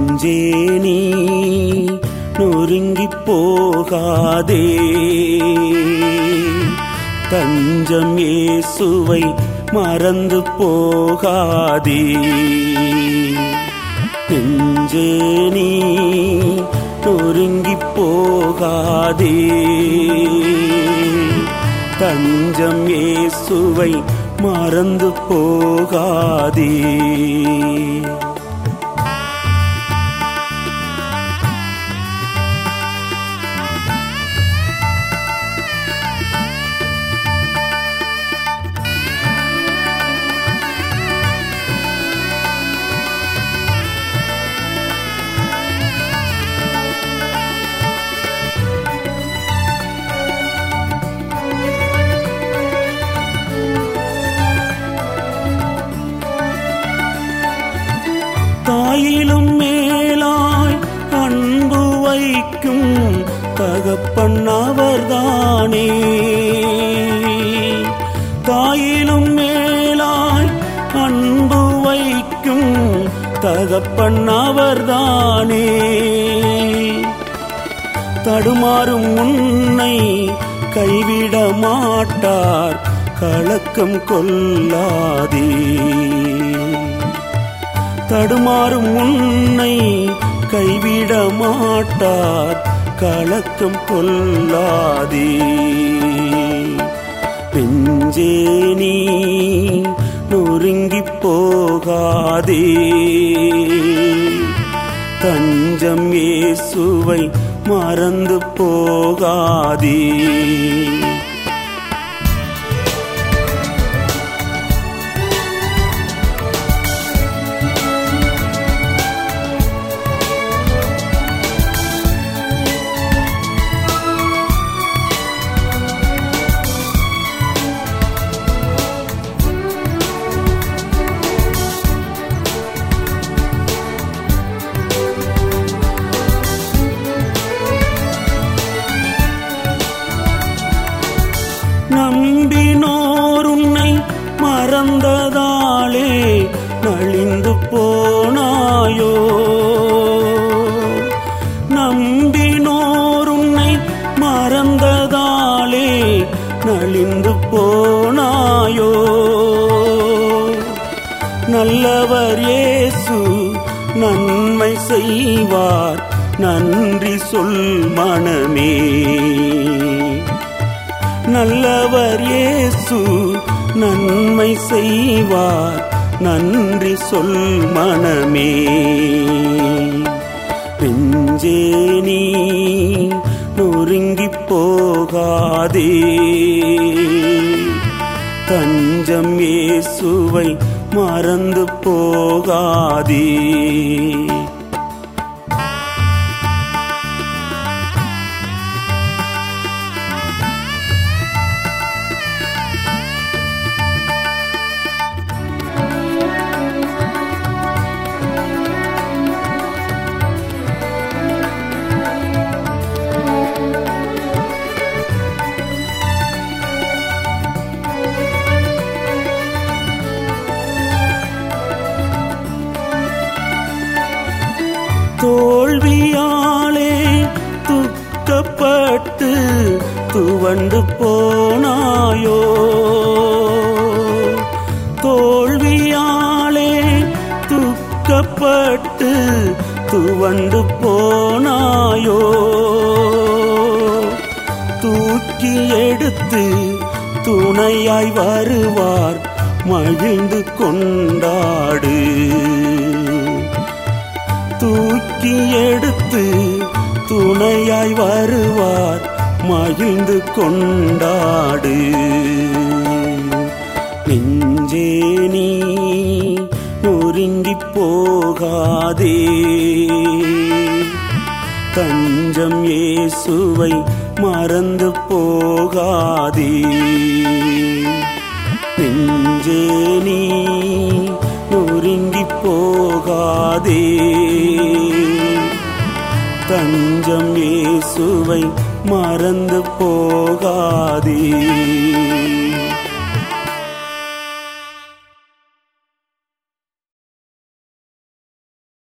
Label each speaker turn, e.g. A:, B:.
A: நெஞ்சே நீ நொறுங்கி போகாதே தஞ்சம் இயேசுவை மறந்து போகாதே நெஞ்சே நீ நொறுங்கி போகாதே தஞ்சம் இயேசுவை மறந்து போகாதே தாயிலும் மேலாய் அன்பு வைக்கும் தகப்பன் அவர்தானே தாயிலும் மேலாய் அன்பு வைக்கும் தகப்பன் அவர்தானே தடுமாறும் உன்னை கைவிட மாட்டார் கலக்கம் கொள்ளாதே தடுமாறும் உன்னை கைவிட மாட்டார் கலக்கம் கொள்ளாதே நெஞ்சே நீ நொறுங்கி போகாதே தஞ்சம் இயேசுவை மறந்து போகாதே நம்பினோர் உன்னை மறந்ததாலே நலிந்து போனாயோ நம்பினோர் உன்னை மறந்ததாலே நலிந்து போனாயோ நல்லவர் இயேசு நன்மை செய்வார் நன்றி சொல் மனமே நல்லவர் இயேசு நன்மை செய்வார் நன்றி சொல் மனமே நெஞ்சே நீ நொறுங்கி போகாதே தஞ்சம் இயேசுவை மறந்து போகாதே தோல்வியாலே துக்கப்பட்டு துவண்டு போனாயோ தோல்வியாலே துக்கப்பட்டு துவண்டு போனாயோ தூக்கி எடுத்து துணையாய் வருவார் மகிழ்ந்து கொண்டாடு தூக்கி எடுத்து துணையாய் வருவார் மகிழ்ந்து கொண்டாடு நெஞ்சே நீ நொறுங்கி போகாதே தஞ்சம் இயேசுவை மறந்து போகாதே நெஞ்சே நீ நொறுங்கி போகாதே தஞ்சம் இயேசுவை மறந்து போகாதே